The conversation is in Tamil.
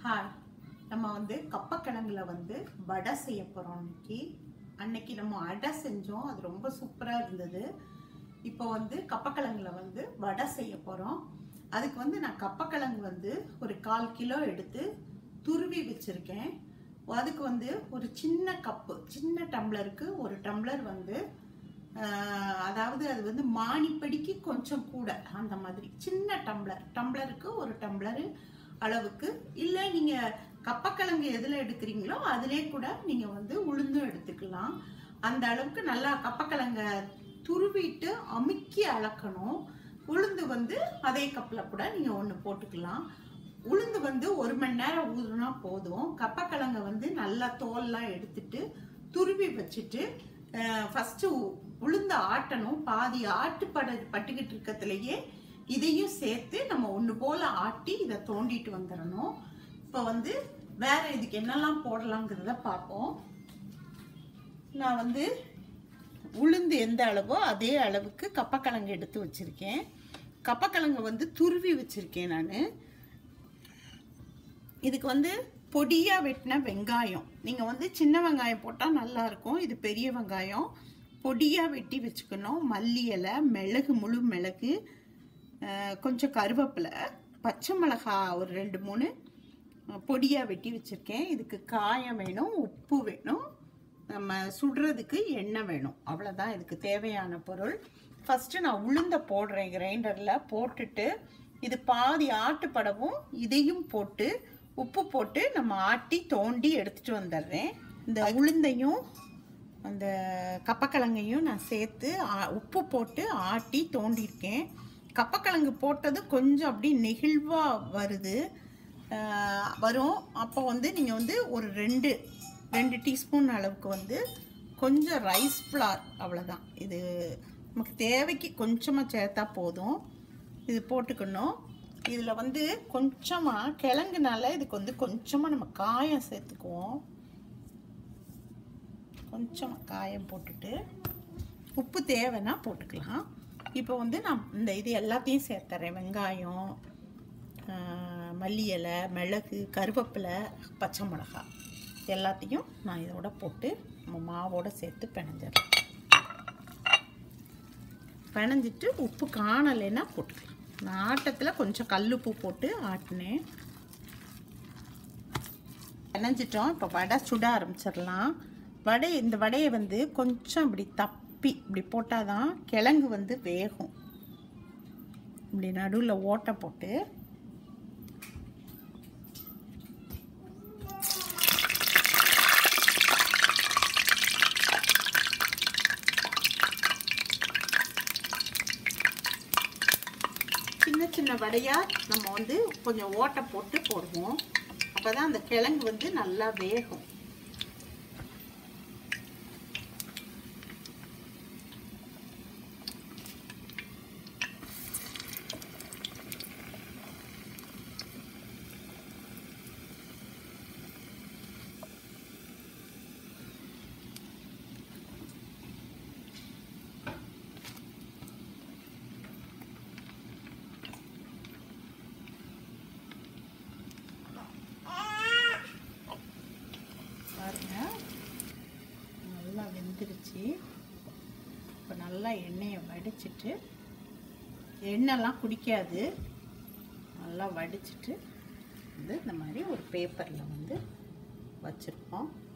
ஹாய் நம்ம வந்து கப்பக்கிழங்குல வந்து வடை செய்ய போகிறோம் இன்னைக்கு அன்னைக்கு நம்ம அடை செஞ்சோம் அது ரொம்ப சூப்பராக இருந்தது இப்போ வந்து கப்பக்கிழங்குல வந்து வடை செய்ய போகிறோம் அதுக்கு வந்து நான் கப்பக்கிழங்கு வந்து ஒரு கால் கிலோ எடுத்து துருவி வச்சுருக்கேன் அதுக்கு வந்து ஒரு சின்ன கப்பு சின்ன டம்ளருக்கு ஒரு டம்ளர் வந்து ஆஹ், அதாவது அது வந்து மானிப்படிக்கு கொஞ்சம் கூட அந்த மாதிரி சின்ன டம்ளர் டம்ளருக்கு ஒரு டம்ளர் அளவுக்கு இல்லை நீங்கள் கப்பக்கிழங்கு எதில் எடுக்கிறீங்களோ அதிலே கூட நீங்கள் வந்து உளுந்தும் எடுத்துக்கலாம் அந்த அளவுக்கு நல்லா கப்பக்கிழங்க துருவிட்டு அமுக்கி அளக்கணும் உளுந்து வந்து அதே கப்பில் கூட நீங்கள் ஒன்று போட்டுக்கலாம் உளுந்து வந்து ஒரு மணி நேரம் ஊதுனா போதும் கப்பக்கிழங்க வந்து நல்லா தோல்லாம் எடுத்துட்டு துருவி வச்சுட்டு ஃபஸ்ட்டு உளுந்த ஆட்டணும் பாதி ஆட்டு பட பட்டுக்கிட்டு இருக்கத்துலையே இதையும் சேர்த்து நம்ம ஒன்று போல் ஆட்டி இதை தோண்டிட்டு வந்துடணும் இப்போ வந்து வேற இதுக்கு என்னெல்லாம் போடலாங்கிறத பார்ப்போம் நான் வந்து உளுந்து எந்த அளவோ அதே அளவுக்கு கப்பக்கிழங்கு எடுத்து வச்சுருக்கேன் கப்பக்கிழங்கு வந்து துருவி வச்சுருக்கேன் நான் இதுக்கு வந்து பொடியாக வெட்டின வெங்காயம் நீங்கள் வந்து சின்ன வெங்காயம் போட்டால் நல்லாயிருக்கும் இது பெரிய வெங்காயம் பொடியாக வெட்டி வச்சுக்கணும் மல்லி இலை மிளகு முழு மிளகு அஹ், கொஞ்சம் கருவேப்பிலை பச்சை மிளகா ஒரு ரெண்டு மூணு பொடியாக வெட்டி வச்சுருக்கேன் இதுக்கு காயம் வேணும் உப்பு வேணும் நம்ம சுடுறதுக்கு எண்ணெய் வேணும் அவ்வளோதான் இதுக்கு தேவையான பொருள் ஃபஸ்ட்டு நான் உளுந்த போடுறேன் கிரைண்டரில் போட்டுட்டு இது பாதி ஆட்டுப்படவும் இதையும் போட்டு உப்பு போட்டு நம்ம ஆட்டி தோண்டி எடுத்துட்டு வந்துடுறேன் இந்த உளுந்தையும் அந்த கப்பக்கிழங்கையும் நான் சேர்த்து ஆ- உப்பு போட்டு ஆட்டி தோண்டியிருக்கேன் கப்பக்கிழங்கு போட்டது கொஞ்சம் அப்படி நெகிழ்வாக வருது ஆஹ் வரும் அப்போ வந்து நீங்கள் வந்து ஒரு ரெண்டு ரெண்டு டீஸ்பூன் அளவுக்கு வந்து கொஞ்சம் ரைஸ் ஃப்ளார் அவ்வளோதான் இது நமக்கு தேவைக்கு கொஞ்சமாக சேர்த்தா போதும் இது போட்டுக்கணும் இதில் வந்து கொஞ்சமாக கிழங்குனால இதுக்கு வந்து கொஞ்சமாக நம்ம காயம் சேர்த்துக்குவோம் கொஞ்சமாக காயம் போட்டுட்டு உப்பு தேவைன்னா போட்டுக்கலாம் இப்போ வந்து நான் இந்த இது எல்லாத்தையும் சேர்த்துறேன் வெங்காயம் ஆஹ், மல்லி இலை மிளகு கருவேப்பிலை பச்சை மிளகாய் எல்லாத்தையும் நான் இதோட போட்டு நம்ம மாவோட சேர்த்து பிணைஞ்சிடறேன் பிணைஞ்சிட்டு உப்பு காணலைன்னா போட்டுக்கலாம் நான் ஆட்டத்தில் கொஞ்சம் கல்லுப்பு போட்டு ஆட்டினேன் பிணைஞ்சிட்டோம் இப்போ வடை சுட ஆரம்பிச்சிடலாம் வடை இந்த வடையை வந்து கொஞ்சம் இப்படி தப்பி இப்படி போட்டால் தான் கிழங்கு வந்து வேகும் இப்படி நடுவில் ஓட்டை போட்டு சின்ன சின்ன வடையாக நம்ம வந்து கொஞ்சம் ஓட்டை போட்டு போடுவோம் அப்போ தான் அந்த கிழங்கு வந்து நல்லா வேகும் பாருங்க நல்லா வெந்துருச்சு இப்போ நல்லா எண்ணெயை வடிச்சிட்டு எண்ணெய்லாம் குடிக்காது நல்லா வடிச்சிட்டு வந்து இந்த மாதிரி ஒரு பேப்பரில் வந்து வச்சுருப்போம்